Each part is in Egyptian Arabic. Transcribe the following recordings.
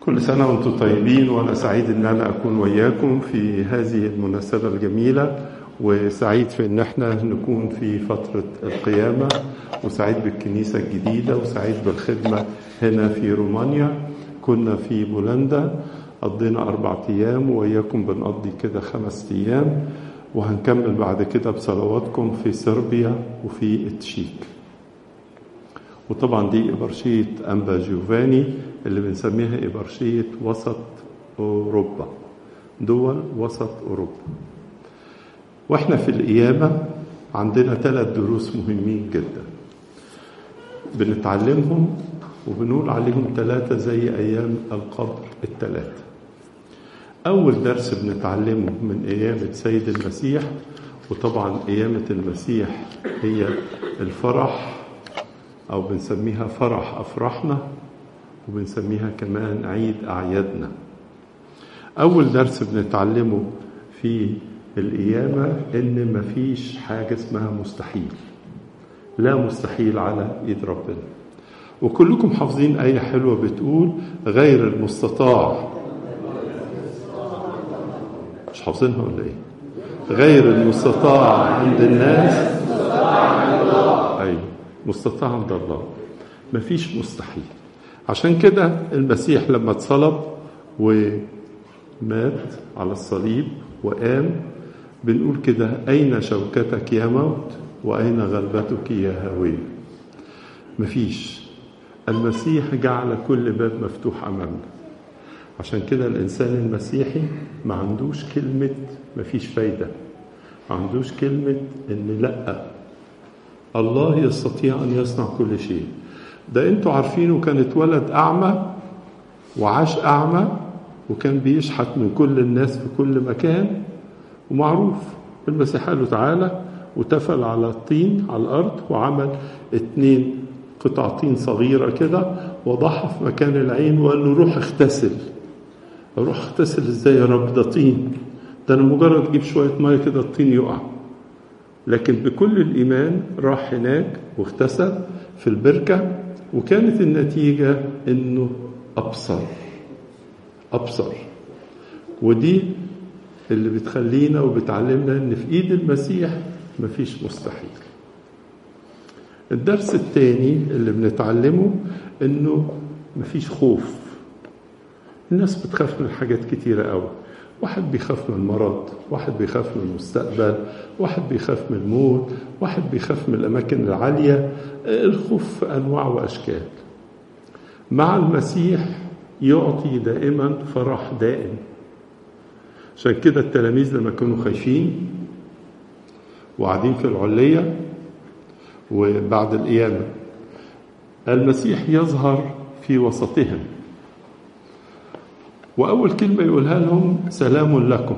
كل سنة وانتم طيبين وأنا سعيد أن أنا أكون وياكم في هذه المناسبة الجميلة وسعيد في أن احنا نكون في فترة القيامة وسعيد بالكنيسة الجديدة وسعيد بالخدمة هنا في رومانيا كنا في بولندا قضينا أربع أيام وإياكم بنقضي كده خمس أيام وهنكمل بعد كده بصلواتكم في صربيا وفي التشيك وطبعا دي إبرشية أنبا جوفاني اللي بنسميها إبرشية وسط أوروبا دول وسط أوروبا وإحنا في القيامة عندنا ثلاث دروس مهمين جدا بنتعلمهم وبنقول عليهم ثلاثة زي أيام القبر الثلاثة أول درس بنتعلمه من قيامة سيد المسيح وطبعا قيامة المسيح هي الفرح أو بنسميها فرح أفراحنا وبنسميها كمان عيد أعيادنا أول درس بنتعلمه في القيامة إن مفيش حاجة اسمها مستحيل لا مستحيل على إيد ربنا وكلكم حافظين آية حلوة بتقول غير المستطاع مش حافظينها ولا إيه؟ غير المستطاع عند الناس أيوه مستطاع عند الله مفيش مستحيل عشان كده المسيح لما اتصلب ومات على الصليب وقام بنقول كده أين شوكتك يا موت وأين غلبتك يا هاوية مفيش المسيح جعل كل باب مفتوح أمامنا عشان كده الإنسان المسيحي ما عندوش كلمة مفيش فايدة ما عندوش كلمة إن لأ الله يستطيع أن يصنع كل شيء ده انتوا عارفينه كان اتولد أعمى وعاش أعمى وكان بيشحت من كل الناس في كل مكان ومعروف المسيح قال له تعالى وتفل على الطين على الأرض وعمل اتنين قطع طين صغيرة كده وضعها في مكان العين وقال له روح اغتسل روح اغتسل ازاي يا رب ده طين ده انا مجرد اجيب شوية مية كده الطين يقع لكن بكل الإيمان راح هناك واغتسل في البركة وكانت النتيجة إنه أبصر أبصر ودي اللي بتخلينا وبتعلمنا إن في إيد المسيح مفيش مستحيل الدرس الثاني اللي بنتعلمه إنه مفيش خوف الناس بتخاف من حاجات كتيرة قوي واحد بيخاف من المرض واحد بيخاف من المستقبل واحد بيخاف من الموت واحد بيخاف من الأماكن العالية الخوف أنواع وأشكال مع المسيح يعطي دائما فرح دائم عشان كده التلاميذ لما كانوا خايفين وقاعدين في العلية وبعد القيامة المسيح يظهر في وسطهم وأول كلمة يقولها لهم سلام لكم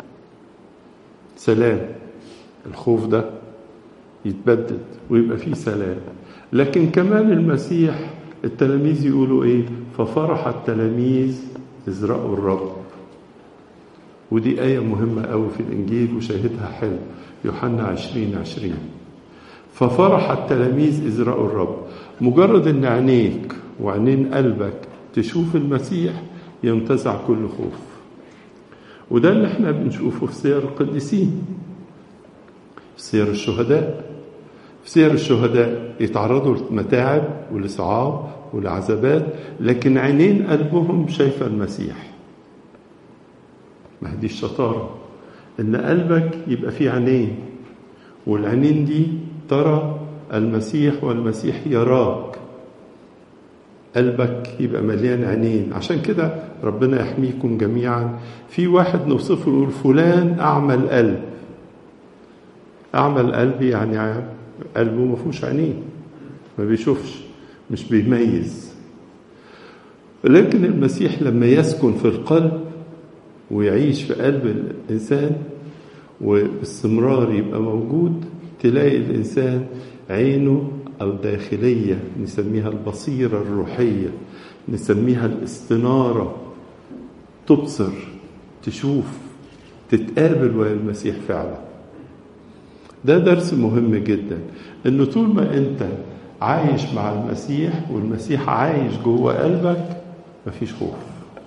سلام الخوف ده يتبدد ويبقى فيه سلام لكن كمان المسيح التلاميذ يقولوا ايه ففرح التلاميذ إذ رأوا الرب ودي آية مهمة قوي في الإنجيل وشاهدها حلو يوحنا عشرين عشرين ففرح التلاميذ إذ رأوا الرب مجرد إن عينيك وعينين قلبك تشوف المسيح ينتزع كل خوف وده اللي احنا بنشوفه في سير القديسين في سير الشهداء في سير الشهداء يتعرضوا لمتاعب ولصعاب ولعذابات لكن عينين قلبهم شايفة المسيح ما دي الشطارة ان قلبك يبقى فيه عينين والعينين دي ترى المسيح والمسيح يراك قلبك يبقى مليان عينين عشان كده ربنا يحميكم جميعا في واحد نوصفه يقول فلان أعمى القلب أعمى القلب يعني قلبه ما فيهوش عينين ما بيشوفش مش بيميز لكن المسيح لما يسكن في القلب ويعيش في قلب الإنسان وباستمرار يبقى موجود تلاقي الإنسان عينه أو داخلية نسميها البصيرة الروحية نسميها الاستنارة تبصر تشوف تتقابل ويا المسيح فعلا ده درس مهم جدا انه طول ما انت عايش مع المسيح والمسيح عايش جوه قلبك مفيش خوف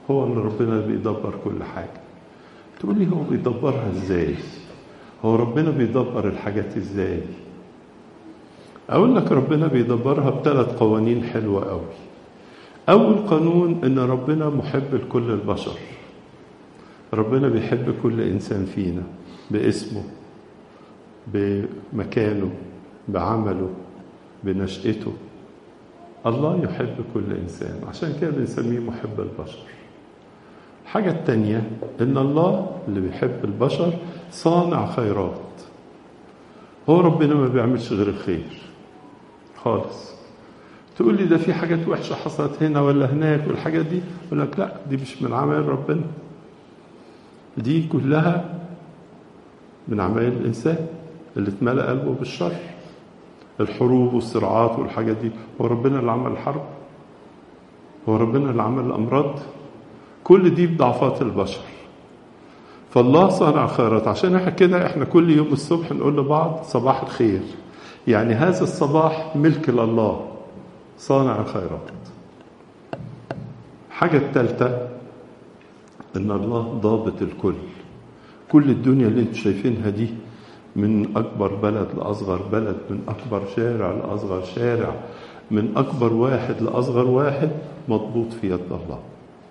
هو اللي ربنا بيدبر كل حاجة تقول لي هو بيدبرها ازاي هو ربنا بيدبر الحاجات ازاي اقول لك ربنا بيدبرها بثلاث قوانين حلوة قوي اول قانون ان ربنا محب لكل البشر ربنا بيحب كل انسان فينا باسمه بمكانه بعمله بنشأته الله يحب كل إنسان عشان كده بنسميه محب البشر الحاجة التانية إن الله اللي بيحب البشر صانع خيرات هو ربنا ما بيعملش غير الخير خالص تقول لي ده في حاجات وحشة حصلت هنا ولا هناك والحاجات دي أقول لك لا دي مش من عمل ربنا دي كلها من أعمال الإنسان اللي اتملأ قلبه بالشر الحروب والصراعات والحاجات دي هو ربنا اللي عمل الحرب هو ربنا اللي عمل الأمراض كل دي بضعفات البشر فالله صانع خيرات عشان احنا كده احنا كل يوم الصبح نقول لبعض صباح الخير يعني هذا الصباح ملك لله صانع الخيرات حاجة الثالثة ان الله ضابط الكل كل الدنيا اللي انتم شايفينها دي من أكبر بلد لأصغر بلد من أكبر شارع لأصغر شارع من أكبر واحد لأصغر واحد مضبوط في يد الله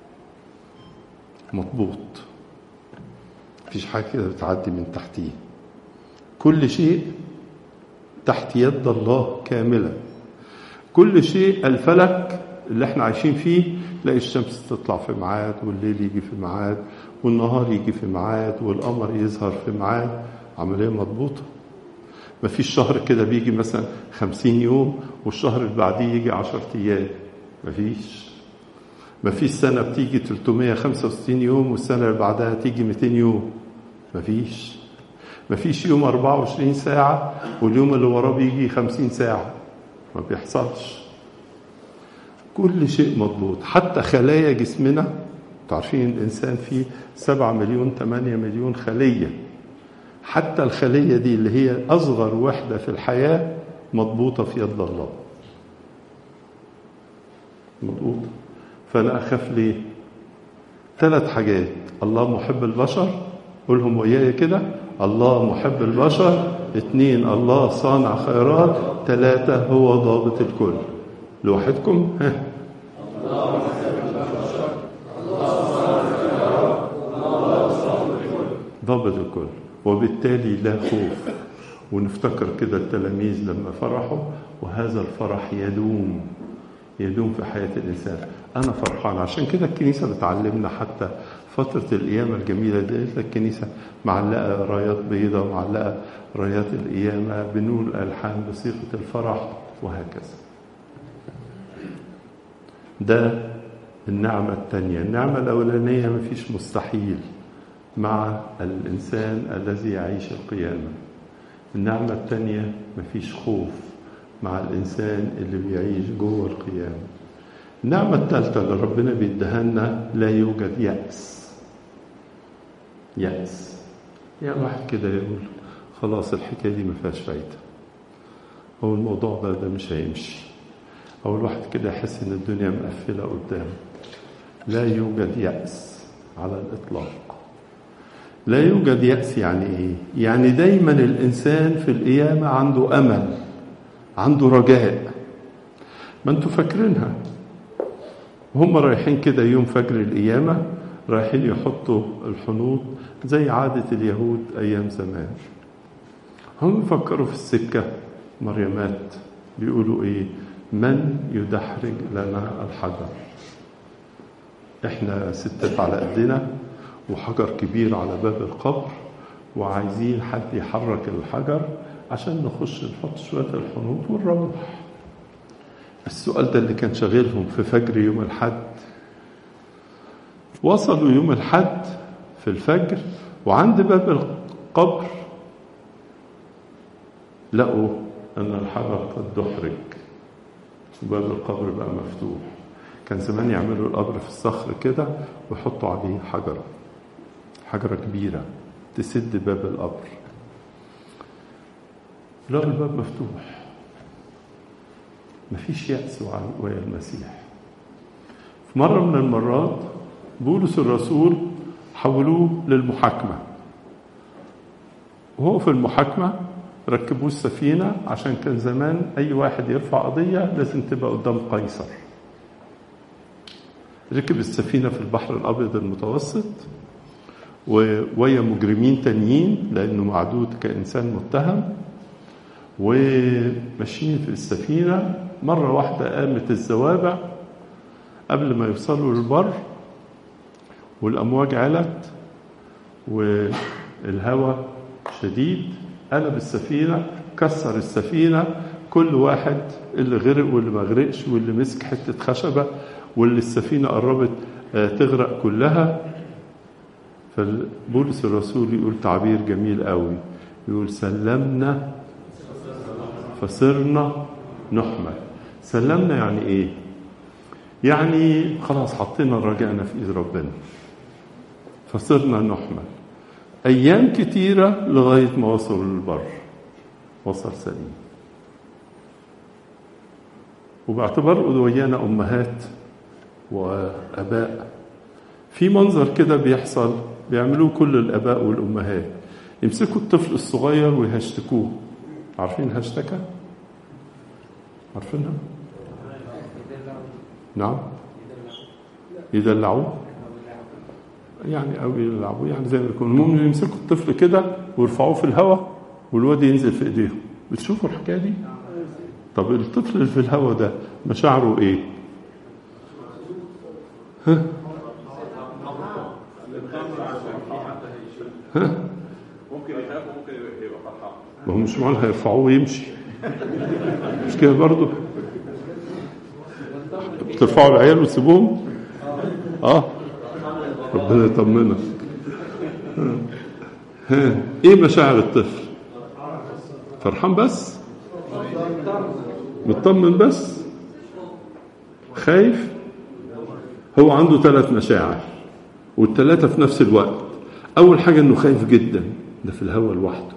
مضبوط مفيش حاجة كده بتعدي من تحتيه كل شيء تحت يد الله كاملا كل شيء الفلك اللي احنا عايشين فيه تلاقي الشمس تطلع في ميعاد والليل يجي في ميعاد والنهار يجي في ميعاد والقمر يظهر في ميعاد عملية مضبوطة ما فيش شهر كده بيجي مثلا خمسين يوم والشهر اللي بعديه يجي عشر أيام ما فيش ما فيش سنة بتيجي 365 يوم والسنة اللي بعدها تيجي 200 يوم ما فيش ما فيش يوم 24 ساعة واليوم اللي وراه بيجي 50 ساعة ما بيحصلش كل شيء مضبوط حتى خلايا جسمنا تعرفين الإنسان فيه 7 مليون 8 مليون خلية حتى الخلية دي اللي هي أصغر وحدة في الحياة مضبوطة في يد الله مضبوطة فأنا أخاف ليه ثلاث حاجات الله محب البشر قولهم وياي كده الله محب البشر اثنين الله صانع خيرات ثلاثة هو ضابط الكل لوحدكم ها ضابط الكل وبالتالي لا خوف ونفتكر كده التلاميذ لما فرحوا وهذا الفرح يدوم يدوم في حياة الإنسان أنا فرحان عشان كده الكنيسة بتعلمنا حتى فترة القيامة الجميلة دي الكنيسة معلقة رايات بيضاء ومعلقة رايات القيامة بنقول ألحان بصيغة الفرح وهكذا ده النعمة الثانية النعمة الأولانية مفيش مستحيل مع الإنسان الذي يعيش القيامة النعمة الثانية مفيش خوف مع الإنسان اللي بيعيش جوه القيامة النعمة الثالثة اللي ربنا بيديها لنا لا يوجد يأس يأس يعني واحد كده يقول خلاص الحكاية دي ما فيهاش فايدة أو الموضوع ده ده مش هيمشي أو الواحد كده يحس إن الدنيا مقفلة قدامه لا يوجد يأس على الإطلاق لا يوجد يأس يعني إيه؟ يعني دايما الإنسان في القيامة عنده أمل عنده رجاء ما انتوا فاكرينها وهم رايحين كده يوم فجر القيامة رايحين يحطوا الحنوط زي عادة اليهود أيام زمان هم فكروا في السكة مريمات بيقولوا إيه من يدحرج لنا الحجر احنا ستات على قدنا وحجر كبير على باب القبر وعايزين حد يحرك الحجر عشان نخش نحط شوية الحنوط ونروح السؤال ده اللي كان شاغلهم في فجر يوم الحد وصلوا يوم الحد في الفجر وعند باب القبر لقوا أن الحجر قد دحرج وباب القبر بقى مفتوح كان زمان يعملوا القبر في الصخر كده ويحطوا عليه حجرة حجرة كبيرة تسد باب القبر لقوا الباب مفتوح مفيش يأس ويا المسيح في مرة من المرات بولس الرسول حولوه للمحاكمة وهو في المحاكمة ركبوه السفينة عشان كان زمان أي واحد يرفع قضية لازم تبقى قدام قيصر ركب السفينة في البحر الأبيض المتوسط ويا مجرمين تانيين لأنه معدود كإنسان متهم وماشيين في السفينة مرة واحدة قامت الزوابع قبل ما يوصلوا للبر والأمواج علت والهواء شديد قلب السفينة كسر السفينة كل واحد اللي غرق واللي ما غرقش واللي مسك حتة خشبة واللي السفينة قربت تغرق كلها فبولس الرسول يقول تعبير جميل قوي يقول سلمنا فصرنا نحمل سلمنا يعني ايه يعني خلاص حطينا رجعنا في ايد ربنا فصرنا نحمل ايام كتيره لغايه ما وصلوا للبر وصل سليم وباعتبار ويانا امهات واباء في منظر كده بيحصل بيعملوه كل الاباء والامهات يمسكوا الطفل الصغير ويهشتكوه عارفين هشتكه عارفينها نعم يدلعوه يعني او يلعبوه يعني زي ما يكون المهم يمسكوا الطفل كده ويرفعوه في الهواء والواد ينزل في ايديهم بتشوفوا الحكايه دي طب الطفل اللي في الهواء ده مشاعره ايه ها ها ممكن يخاف وممكن يبقى فرحان ما هو مش معنى هيرفعوه ويمشي مش كده برضه بترفعوا العيال وتسيبوهم اه ربنا يطمنك ها ايه مشاعر الطفل فرحان بس مطمن بس خايف هو عنده ثلاث مشاعر والثلاثة في نفس الوقت أول حاجة إنه خايف جدا ده في الهوا لوحده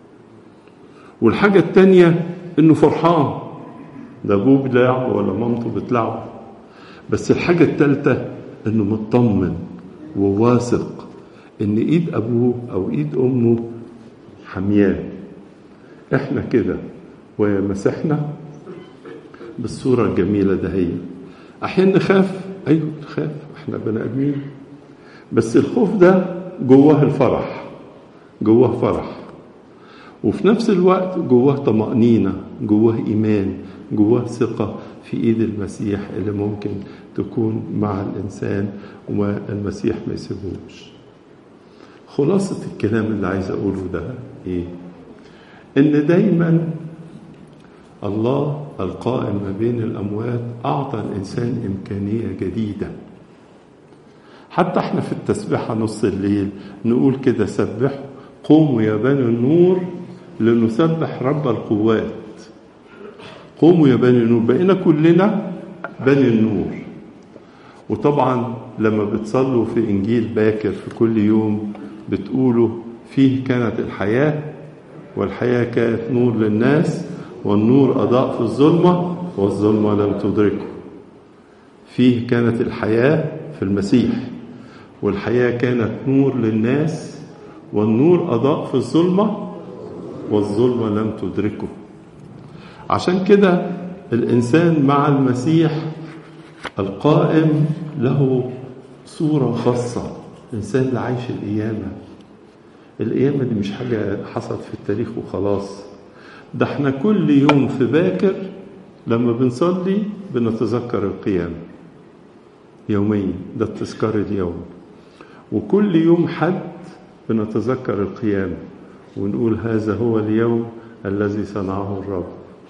والحاجة التانية إنه فرحان ده أبوه بيلعب ولا مامته بتلعب بس الحاجة التالتة إنه مطمن وواثق إن إيد أبوه أو إيد أمه حمياه إحنا كده ومسحنا بالصورة الجميلة دهية أحيانا نخاف أيوه نخاف إحنا بني آدمين بس الخوف ده جواه الفرح جواه فرح وفي نفس الوقت جواه طمأنينة جواه إيمان جواه ثقة في إيد المسيح اللي ممكن تكون مع الإنسان والمسيح ما يسيبهوش خلاصة الكلام اللي عايز أقوله ده إيه؟ إن دايما الله القائم ما بين الأموات أعطى الإنسان إمكانية جديدة حتى احنا في التسبيحة نص الليل نقول كده سبحوا قوموا يا بني النور لنسبح رب القوات قوموا يا بني النور بقينا كلنا بني النور وطبعا لما بتصلوا في إنجيل باكر في كل يوم بتقولوا فيه كانت الحياة والحياة كانت نور للناس والنور أضاء في الظلمة والظلمة لم تدركه فيه كانت الحياة في المسيح والحياة كانت نور للناس والنور أضاء في الظلمة والظلمة لم تدركه عشان كده الإنسان مع المسيح القائم له صورة خاصة الإنسان اللي عايش القيامة القيامة دي مش حاجة حصلت في التاريخ وخلاص ده احنا كل يوم في باكر لما بنصلي بنتذكر القيامة يوميا ده التذكار اليوم وكل يوم حد بنتذكر القيامة ونقول هذا هو اليوم الذي صنعه الرب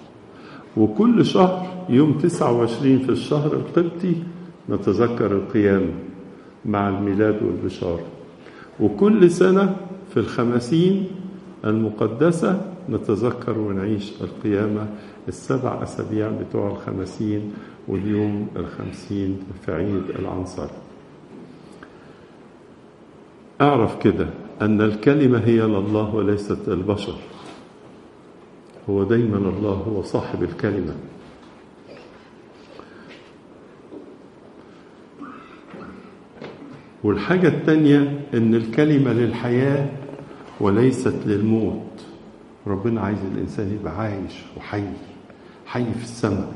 وكل شهر يوم 29 في الشهر القبطي نتذكر القيامة مع الميلاد والبشارة وكل سنة في الخمسين المقدسة نتذكر ونعيش القيامة السبع أسابيع بتوع الخمسين واليوم الخمسين في عيد العنصر اعرف كده أن الكلمة هي لله وليست البشر هو دايما الله هو صاحب الكلمة والحاجة التانية إن الكلمة للحياة وليست للموت ربنا عايز الإنسان يبقى عايش وحي حي في السماء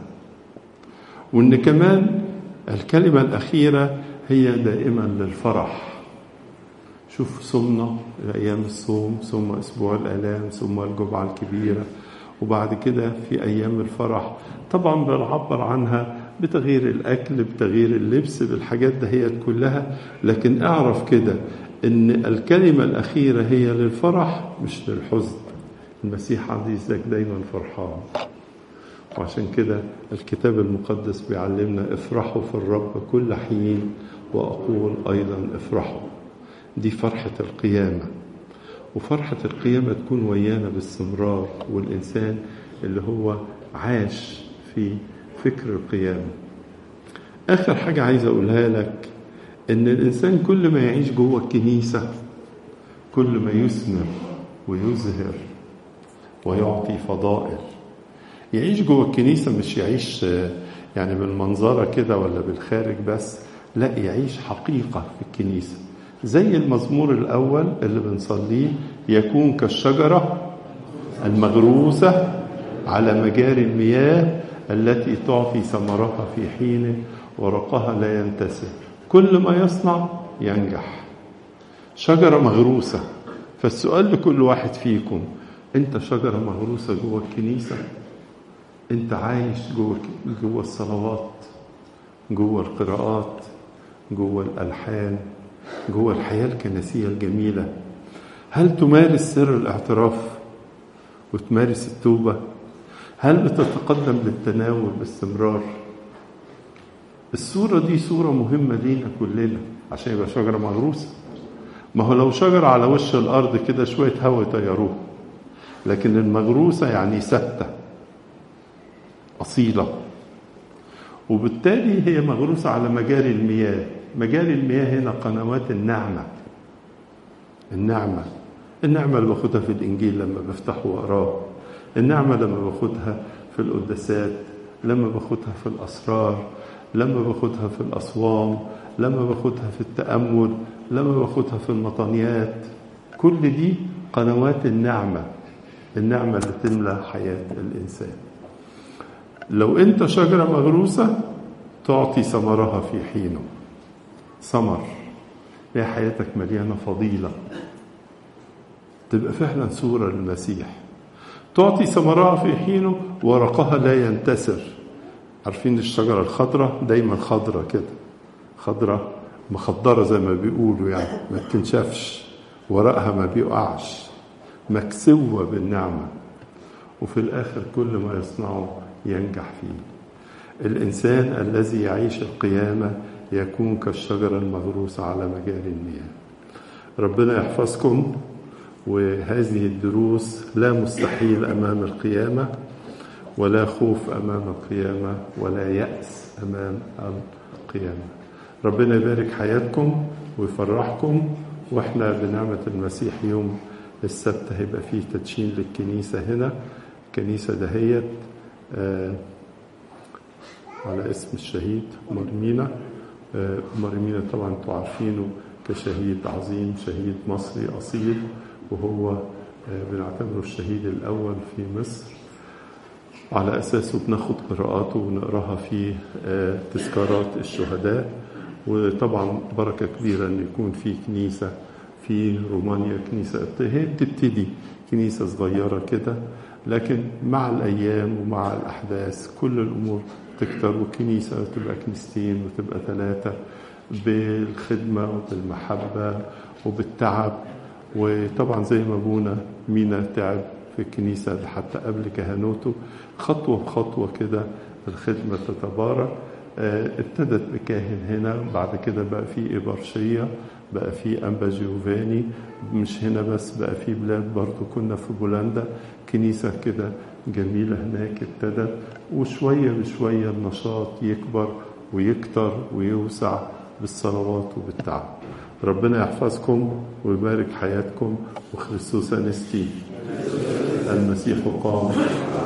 وإن كمان الكلمة الأخيرة هي دائما للفرح شوف صمنا أيام الصوم ثم أسبوع الآلام ثم الجمعة الكبيرة وبعد كده في أيام الفرح طبعا بنعبر عنها بتغيير الأكل بتغيير اللبس بالحاجات دهيت كلها لكن اعرف كده إن الكلمة الأخيرة هي للفرح مش للحزن المسيح عزيزك دايما فرحان وعشان كده الكتاب المقدس بيعلمنا افرحوا في الرب كل حين وأقول أيضا افرحوا دي فرحة القيامة وفرحة القيامة تكون ويانا باستمرار والإنسان اللي هو عاش في فكر القيامة آخر حاجة عايز أقولها لك إن الإنسان كل ما يعيش جوه الكنيسة كل ما يثمر ويزهر ويعطي فضائل يعيش جوه الكنيسة مش يعيش يعني بالمنظرة كده ولا بالخارج بس لا يعيش حقيقة في الكنيسة زي المزمور الأول اللي بنصليه يكون كالشجرة المغروسة على مجاري المياه التي تعطي ثمرها في حين ورقها لا ينتسر كل ما يصنع ينجح شجرة مغروسة فالسؤال لكل واحد فيكم انت شجرة مغروسة جوه الكنيسة انت عايش جوه جوه الصلوات جوه القراءات جوه الألحان جوه الحياة الكنسية الجميلة هل تمارس سر الاعتراف وتمارس التوبة هل بتتقدم للتناول باستمرار الصورة دي صورة مهمة لينا كلنا عشان يبقى شجرة مغروسة ما هو لو شجرة على وش الأرض كده شوية هوا يطيروه لكن المغروسة يعني ثابتة أصيلة وبالتالي هي مغروسة على مجاري المياه مجاري المياه هنا قنوات النعمة النعمة النعمة اللي باخدها في الإنجيل لما بفتحه وأقراه النعمة لما باخدها في القداسات لما باخدها في الأسرار لما باخدها في الأصوام لما باخدها في التأمل لما باخدها في المطانيات كل دي قنوات النعمة النعمة اللي تملى حياة الإنسان لو أنت شجرة مغروسة تعطي ثمرها في حينه ثمر هي حياتك مليانة فضيلة تبقى فعلا صورة للمسيح تعطي ثمرها في حينه ورقها لا ينتسر عارفين الشجرة الخضراء دايما خضرة كده خضرة مخضرة زي ما بيقولوا يعني ما تنشفش ورقها ما بيقعش مكسوة بالنعمة وفي الآخر كل ما يصنعه ينجح فيه الإنسان الذي يعيش القيامة يكون كالشجرة المغروسة على مجاري المياه ربنا يحفظكم وهذه الدروس لا مستحيل أمام القيامة ولا خوف أمام القيامة ولا يأس أمام القيامة ربنا يبارك حياتكم ويفرحكم واحنا بنعمة المسيح يوم السبت هيبقى فيه تدشين للكنيسة هنا الكنيسة دهيت آه على اسم الشهيد مرمينا آه مرمينا طبعا انتوا عارفينه كشهيد عظيم شهيد مصري أصيل وهو آه بنعتبره الشهيد الأول في مصر على أساسه بناخد قراءاته ونقراها في تذكارات الشهداء وطبعا بركة كبيرة أن يكون في كنيسة في رومانيا كنيسة هي بتبتدي كنيسة صغيرة كده لكن مع الأيام ومع الأحداث كل الأمور تكتر والكنيسة تبقى كنيستين وتبقى ثلاثة بالخدمة وبالمحبة وبالتعب وطبعا زي ما ابونا مينا تعب في الكنيسة حتى قبل كهنوته خطوة بخطوة كده الخدمة تتبارك ابتدت بكاهن هنا بعد كده بقى في إبرشية بقى في أنبا جيوفاني مش هنا بس بقى في بلاد برضو كنا في بولندا كنيسة كده جميلة هناك ابتدت وشوية بشوية النشاط يكبر ويكتر ويوسع بالصلوات وبالتعب ربنا يحفظكم ويبارك حياتكم وخريستوس أنستي المسيح قام